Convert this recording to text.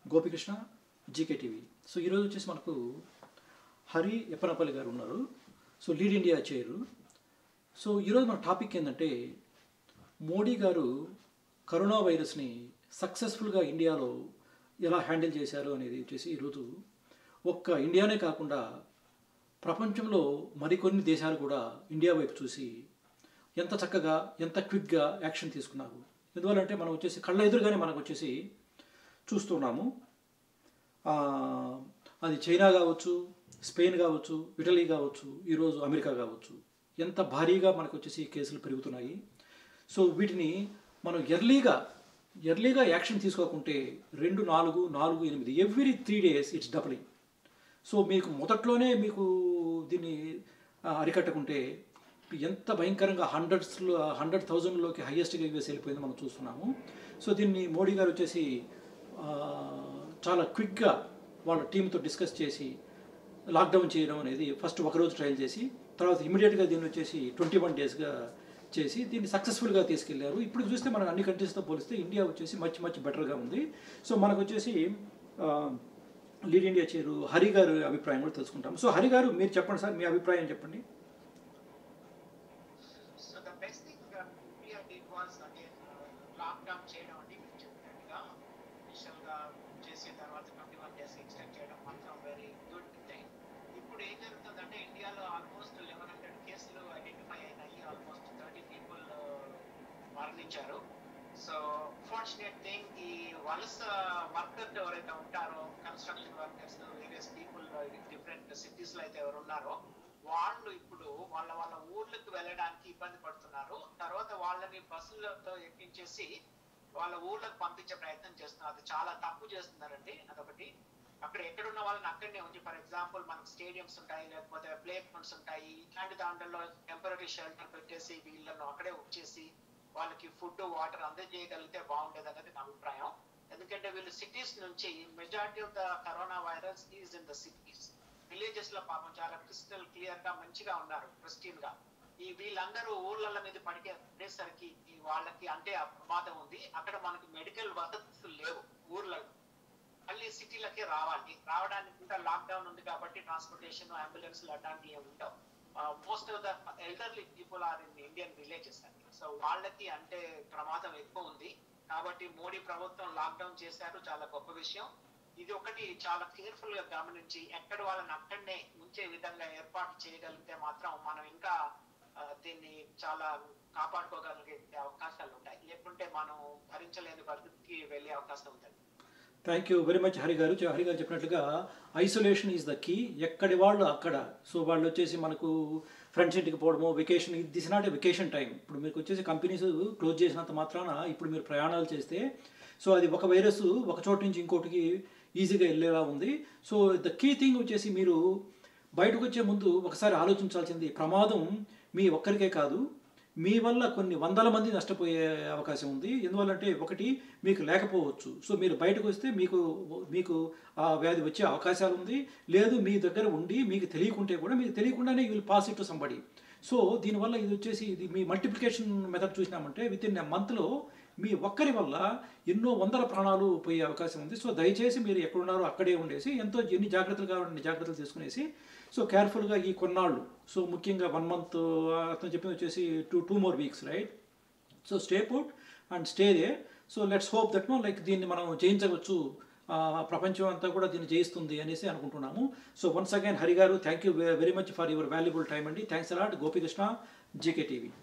Gopikrishna GK TV so ఈరోజు వచ్చేసి మనకు హరి ఎప్పనపల్లి గారు ఉన్నారు so lead India chair so ఈరోజు మన టాపిక్ ఏంటంటే మోడీ గారు కరోనా వైరస్ని సక్సెస్ఫుల్గా ఇండియాలో ఎలా హ్యాండిల్ చేశారు అనేది వచ్చేసి ఈరోజు ఒక్క ఇండియానే కాకుండా ప్రపంచంలో మరికొన్ని దేశాలు కూడా ఇండియా వైపు చూసి ఎంత చక్కగా ఎంత క్విక్గా యాక్షన్ తీసుకున్నారు ఎందువల్లంటే మనం వచ్చేసి కళ్ళ ఎదురుగానే మనకు వచ్చేసి చూస్తున్నాము ఆ, అది చైనా కావచ్చు స్పెయిన్ కావచ్చు ఇటలీ కావచ్చు ఈరోజు అమెరికా కావచ్చు ఎంత భారీగా మనకు వచ్చేసి కేసులు పెరుగుతున్నాయి సో వీటిని మనం ఎర్లీగా ఎర్లీగా యాక్షన్ తీసుకోకుంటే రెండు నాలుగు నాలుగు ఎనిమిది every three days it's doubling so మీకు మొదట్లోనే మీకు దీన్ని ఆ, అరికట్టకుంటే ఎంత భయంకరంగా హండ్రెడ్స్లో హండ్రెడ్ థౌజండ్లోకి హయ్యెస్ట్గా యూఎస్ వెళ్ళిపోయింది మనం చూస్తున్నాము సో దీన్ని మోడీ గారు వచ్చేసి ఆ, చాలా క్విక్గా వాళ్ళ టీంతో డిస్కస్ చేసి లాక్డౌన్ చేయడం అనేది ఫస్ట్ ఒకరోజు ట్రయల్ చేసి తర్వాత ఇమీడియట్గా దీన్ని వచ్చేసి ట్వంటీ వన్ డేస్గా చేసి దీన్ని సక్సెస్ఫుల్గా తీసుకెళ్లారు ఇప్పుడు చూస్తే మనం అన్ని కంట్రీస్తో పోలిస్తే ఇండియా వచ్చేసి మచ్ మచ్ బెటర్గా ఉంది సో మనకు వచ్చేసి ఆ, లీడ్ ఇండియా చేరు హరి గారు అభిప్రాయం కూడా తెలుసుకుంటాం సో హరి గారు మీరు చెప్పండి సార్ మీ అభిప్రాయం చెప్పండి so the best thing India did was again lockdown చేయడం అంటే మీరు చెప్పినట్టుగా ఇనిషియల్ గా చేసిన తర్వాత ట్వంటీ వన్ డేస్ ఎక్స్టెండ్ చేయడం మాత్రం వెరీ గుడ్ థింగ్ ఇప్పుడు ఏం జరుగుతుందంటే ఇండియాలో ఆల్మోస్ట్ లెవెన్ హండ్రెడ్ కేసులు ఐడెంటిఫై అయినాయి ఆల్మోస్ట్ థర్టీ పీపుల్ మరణించారు సో ఫార్చునేట్ థింగ్ ఈ వలస వర్కర్స్ ఎవరైతే ఉంటారో construction workers various people different cities లో అయితే ఎవరు ఉన్నారో వాళ్ళు ఇప్పుడు వాళ్ళ వాళ్ళ ఊర్లకు వెళ్ళడానికి ఇబ్బంది పడుతున్నారు తర్వాత వాళ్ళని బస్సులతో ఎక్కించేసి వాళ్ళ ఊర్లకు పంపించే ప్రయత్నం చేస్తున్నారు అది చాలా తప్పు చేస్తున్నారండి అదొకటి అక్కడ ఎక్కడున్న వాళ్ళని అక్కడనే ఉంచి ఫర్ ఎగ్జాంపుల్ మనకు స్టేడియంస్ ఉంటాయి లేకపోతే ప్లే గ్రౌండ్స్ ఉంటాయి ఇట్లాంటి దాంట్లో టెంపరీ షెల్టర్ పెట్టేసి వీళ్ళను అక్కడే ఉంచేసి వాళ్ళకి ఫుడ్ వాటర్ అందజేయగలిగితే బాగుండేది అనేది నా అభిప్రాయం ఎందుకంటే వీళ్ళు సిటీస్ నుంచి majority of the corona virus is in the cities villages లో పాపం చాలా క్రిస్టల్ క్లియర్ గా మంచిగా ఉన్నారు క్రిస్టియన్ గా ఈ వీళ్ళందరూ ఊర్ల మీద పడికేసరికి ఈ వాళ్ళకి అంటే ఆ ప్రమాదం ఉంది అక్కడ మనకి మెడికల్ వసతులు లేవు ఊర్లలో మళ్ళీ సిటీలకే రావాలి రావడానికి కూడా లాక్డౌన్ ఉంది కాబట్టి ట్రాన్స్పోర్టేషన్ అంబులెన్స్ అట్లాంటివి ఏమి ఉండవు most of the elderly people are in Indian villages అండి సో వాళ్ళకి అంటే ప్రమాదం ఎక్కువ ఉంది కాబట్టి మోడీ ప్రభుత్వం లాక్డౌన్ చేశారు చాలా గొప్ప విషయం ఇది ఒకటి చాలా కేర్ఫుల్ గా గమనించి ఎక్కడ వాళ్ళని అక్కడనే ఉంచే విధంగా ఏర్పాటు చేయగలిగితే మాత్రం మనం ఇంకా ఆ, దీన్ని చాలా కాపాడుకోగలిగే అవకాశాలు ఉంటాయి లేకుంటే మనం భరించలేని పరిస్థితికి వెళ్ళే అవకాశం ఉందండి thank you very much Hari garu Hari గారు చెప్పినట్లుగా ఐసోలేషన్ ఈజ్ ద కీ ఎక్కడి వాళ్ళు అక్కడ సో వాళ్ళు వచ్చేసి మనకు ఫ్రెండ్స్ ఇంటికి పోవడము vacation this not a vacation time ఇప్పుడు మీకు వచ్చేసి కంపెనీస్ క్లోజ్ చేసినంత మాత్రాన ఇప్పుడు మీరు ప్రయాణాలు చేస్తే సో అది ఒక వైరస్ ఒక చోటు నుంచి ఇంకోటికి ఈజీగా వెళ్ళేలా ఉంది సో ద కీ థింగ్ వచ్చేసి మీరు బయటకు వచ్చే ముందు ఒకసారి ఆలోచించాల్సింది ప్రమాదం మీ ఒక్కరికే కాదు మీ వల్ల కొన్ని వందల మంది నష్టపోయే అవకాశం ఉంది ఎందువల్లంటే ఒకటి మీకు లేకపోవచ్చు సో మీరు బయటకు వస్తే మీకు మీకు ఆ వ్యాధి వచ్చే అవకాశాలు ఉంది లేదు మీ దగ్గర ఉండి మీకు తెలియకుంటే కూడా మీకు తెలియకుండానే will pass it to somebody so దీనివల్ల ఇది వచ్చేసి ఇది మీ మల్టిప్లికేషన్ మెథడ్ చూసినామంటే విత్ ఇన్ ఎ మంత్లో మీ ఒక్కరి వల్ల ఎన్నో వందల ప్రాణాలు పోయే అవకాశం ఉంది సో దయచేసి మీరు ఎక్కడున్నారో అక్కడే ఉండేసి ఎంతో ఎన్ని జాగ్రత్తలు కావాలని జాగ్రత్తలు తీసుకునేసి సో కేర్ఫుల్గా ఈ కొన్నాళ్ళు సో ముఖ్యంగా వన్ మంత్ అతను చెప్పింది వచ్చేసి two two more weeks right so stay put and stay they so let's hope that no like దీన్ని మనం జయించవచ్చు ఆ, ప్రపంచం అంతా కూడా దీన్ని జయిస్తుంది అనేసి అనుకుంటున్నాము so once again Hari garu thank you very much for your valuable time అండి thanks a lot Gopikrishna GK TV